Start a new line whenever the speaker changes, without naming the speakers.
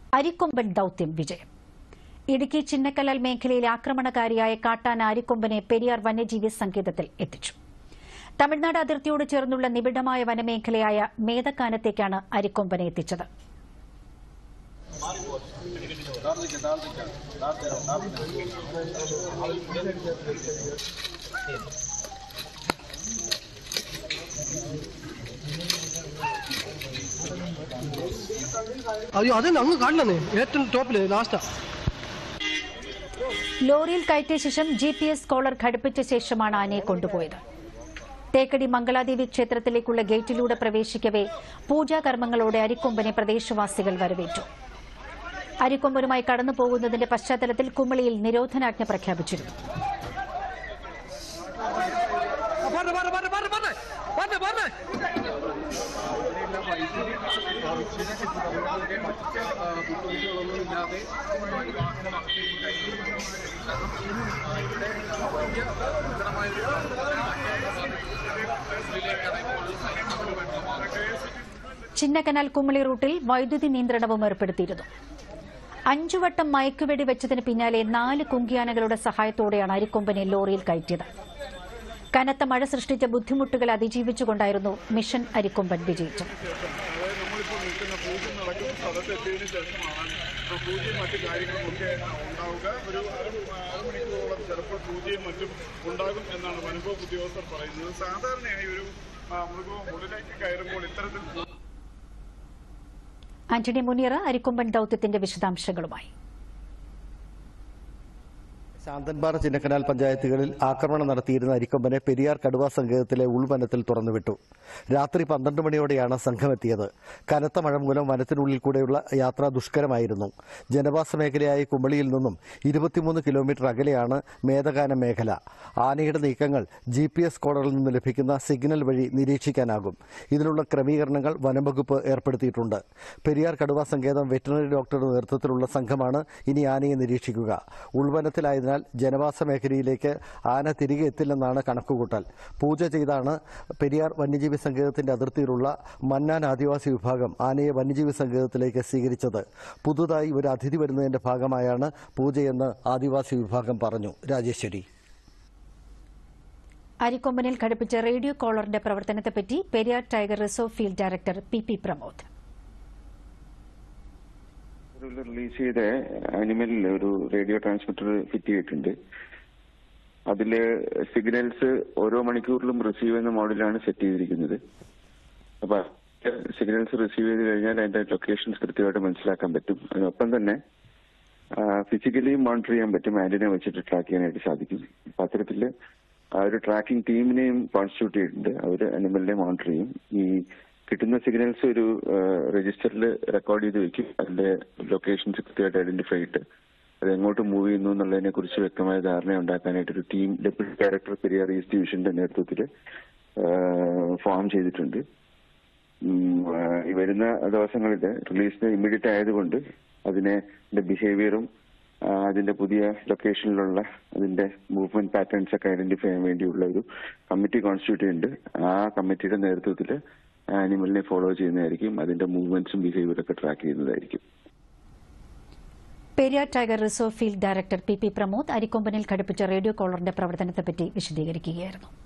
അരിക്കൊമ്പൻ ദൌത്യം വിജയം ഇടുക്കി ചിന്നക്കല്ലാൽ മേഖലയിലെ ആക്രമണകാരിയായ കാട്ടാന അരിക്കൊമ്പനെ പെരിയാർ വന്യജീവി സങ്കേതത്തിൽ എത്തിച്ചു തമിഴ്നാട് അതിർത്തിയോട് ചേർന്നുള്ള നിബിഡമായ വനമേഖലയായ മേതക്കാനത്തേക്കാണ് അരിക്കൊമ്പനെ എത്തിച്ചത്
അയ്യോ അതന്നെ അങ്ങ് കാണണേ ഏറ്റവും ടോപ്പില് ലാസ്റ്റാ
ലോറിയിൽ കയറ്റിയ ശേഷം ജി പി എസ് കോളർ ഘടിപ്പിച്ച ശേഷമാണ് ആനയെ കൊണ്ടുപോയത് തേക്കടി മംഗളാദേവി ക്ഷേത്രത്തിലേക്കുള്ള ഗേറ്റിലൂടെ പ്രവേശിക്കവെ പൂജാകർമ്മങ്ങളോടെ അരിക്കൊമ്പനെ പ്രദേശവാസികൾ വരവേറ്റു അരിക്കൊമ്പനുമായി കടന്നു പോകുന്നതിന്റെ പശ്ചാത്തലത്തിൽ കുമളിയിൽ നിരോധനാജ്ഞ പ്രഖ്യാപിച്ചിരുന്നു
പറഞ്ഞ പറഞ്ഞ പറഞ്ഞ പറഞ്ഞ പറഞ്ഞ പറഞ്ഞ
ചിന്നക്കനാൽ കുമളി റൂട്ടിൽ വൈദ്യുതി നിയന്ത്രണവും ഏർപ്പെടുത്തിയിരുന്നു അഞ്ചുവട്ടം മയക്കുവെടി വെച്ചതിന് പിന്നാലെ നാല് കുങ്കിയാനകളുടെ സഹായത്തോടെയാണ് അരിക്കൊമ്പനെ ലോറിയിൽ കയറ്റിയത് കനത്ത മഴ സൃഷ്ടിച്ച ബുദ്ധിമുട്ടുകൾ അതിജീവിച്ചുകൊണ്ടായിരുന്നു മിഷൻ അരിക്കൊമ്പൻ വിജയിച്ചത്
നമ്മളിപ്പോൾ നിൽക്കുന്ന പൂജ നടക്കുന്ന സ്ഥലത്തെത്തിയതിനു ശേഷമാണ് ഇപ്പോൾ പൂജയും മറ്റു കാര്യങ്ങളുമൊക്കെ ഉണ്ടാവുക ഒരു അരമണിക്കൂറോളം ചിലപ്പോൾ പൂജയും മറ്റും ഉണ്ടാകും എന്നാണ് വനംവകുപ്പ് ഉദ്യോഗസ്ഥർ പറയുന്നത് സാധാരണയായി ഒരു ആ, മൃഗവും ഉള്ളിലേക്ക് കയറുമ്പോൾ ഇത്തരത്തിൽ
ആന്റണി മുനിയറ അരിക്കൊമ്പൻ ദൌത്യത്തിന്റെ വിശദാംശങ്ങളുമായി
ശാന്തൻപാറ ചിന്നക്കനാൽ പഞ്ചായത്തുകളിൽ ആക്രമണം നടത്തിയിരുന്ന അരിക്കൊമ്പനെ പെരിയാർ കടുവാ സങ്കേതത്തിലെ ഉൾവനത്തിൽ തുറന്നുവിട്ടു രാത്രി പന്ത്രണ്ട് മണിയോടെയാണ് സംഘമെത്തിയത് കനത്ത മഴ മൂലം വനത്തിനുള്ളിൽ കൂടെയുള്ള യാത്ര ദുഷ്കരമായിരുന്നു ജനവാസ മേഖലയായ കുമളിയിൽ നിന്നും ഇരുപത്തിമൂന്ന് കിലോമീറ്റർ അകലെയാണ് മേധകാന മേഖല ആനയുടെ നീക്കങ്ങൾ ജി പി എസ് കോഡറിൽ നിന്ന് ലഭിക്കുന്ന സിഗ്നൽ വഴി നിരീക്ഷിക്കാനാകും ഇതിനുള്ള ക്രമീകരണങ്ങൾ വനംവകുപ്പ് ഏർപ്പെടുത്തിയിട്ടുണ്ട് പെരിയാർ കടുവാ സങ്കേതം വെറ്ററിനറി ഡോക്ടറുടെ നേതൃത്വത്തിലുള്ള സംഘമാണ് ഇനി ആനയെ നിരീക്ഷിക്കുക ഉൾവനത്തിലായതിനാൽ ജനവാസ മേഖലയിലേക്ക് ആന തിരികെ എത്തില്ലെന്നാണ് കണക്കുകൂട്ടൽ പൂജ ചെയ്താണ് പെരിയാർ വന്യജീവി സങ്കേതത്തിന്റെ അതിർത്തിയിലുള്ള മന്നാൻ ആദിവാസി വിഭാഗം ആനയെ വന്യജീവി സങ്കേതത്തിലേക്ക് സ്വീകരിച്ചത് പുതുതായി ഒരു അതിഥി വരുന്നതിന്റെ ഭാഗമായാണ് പൂജയെന്ന് ആദിവാസി വിഭാഗം പറഞ്ഞു രാജേശ്വരി
അരിക്കൊമ്പനിൽ ഘടിപ്പിച്ച റേഡിയോ കോളറിന്റെ പ്രവർത്തനത്തെപ്പറ്റി Periyar tiger reserve field director P P Pramod
ഒരു റിലീസ് ചെയ്ത അനിമലിൽ ഒരു റേഡിയോ ട്രാൻസ്മിറ്റർ ഫിറ്റ് ചെയ്തിട്ടുണ്ട് അതില് സിഗ്നൽസ് ഓരോ മണിക്കൂറിലും റിസീവ് ചെയ്യുന്ന മോഡലാണ് സെറ്റ് ചെയ്തിരിക്കുന്നത് അപ്പൊ സിഗ്നൽസ് റിസീവ് ചെയ്ത് കഴിഞ്ഞാൽ അതിന്റെ ലൊക്കേഷൻസ് കൃത്യമായിട്ട് മനസ്സിലാക്കാൻ പറ്റും അതിനൊപ്പം തന്നെ ഫിസിക്കലി മോണിറ്റർ ചെയ്യാൻ പറ്റും ആന്റിനെ വെച്ചിട്ട് ട്രാക്ക് ചെയ്യാനായിട്ട് സാധിക്കും അപ്പൊ അത്തരത്തില് ആ ഒരു ട്രാക്കിംഗ് ടീമിനെയും കോൺസ്റ്റിറ്റ്യൂട്ട് ചെയ്തിട്ടുണ്ട് അവര് അനിമലിനെ മോണിറ്റർ ചെയ്യും ഈ കിട്ടുന്ന സിഗ്നൽസ് ഒരു രജിസ്റ്ററിൽ റെക്കോർഡ് ചെയ്ത് വെക്കും അതിന്റെ ലൊക്കേഷൻസ് കൃത്യമായിട്ട് ഐഡന്റിഫൈ ചെയ്തിട്ട് അത് എങ്ങോട്ട് മൂവ് ചെയ്യുന്നു എന്നുള്ളതിനെ കുറിച്ച് വ്യക്തമായ ധാരണ ഉണ്ടാക്കാനായിട്ട് ഒരു team deputy director Periyar east ഡിവിഷന്റെ നേതൃത്വത്തിൽ ഫോം ചെയ്തിട്ടുണ്ട് ഉം, ആ, ഈ വരുന്ന ദിവസങ്ങളിൽ റിലീസിന് ഇമ്മീഡിയറ്റ് ആയതുകൊണ്ട് അതിനെ ബിഹേവിയറും അതിന്റെ പുതിയ ലൊക്കേഷനിലുള്ള അതിന്റെ മൂവ്മെന്റ് പാറ്റേൺസ് ഒക്കെ ഐഡന്റിഫൈ ചെയ്യാൻ വേണ്ടിയുള്ള ഒരു കമ്മിറ്റി കോൺസ്റ്റിറ്റ്യൂട്ട് ചെയ്യുന്നുണ്ട് ആ കമ്മിറ്റിയുടെ നേതൃത്വത്തിൽ ആനിമലിനെ ഫോളോ ചെയ്യുന്നതായിരിക്കും അതിന്റെ മൂവ്മെന്റ്സും ബിഹേവിയറും ഒക്കെ ട്രാക്ക് ചെയ്യുന്നതായിരിക്കും
Periyar tiger reserve field director P P Pramod അരിക്കൊമ്പനിൽ ഘടിപ്പിച്ച റേഡിയോ കോളറിന്റെ പ്രവർത്തനത്തെപ്പറ്റി വിശദീകരിക്കുകയായിരുന്നു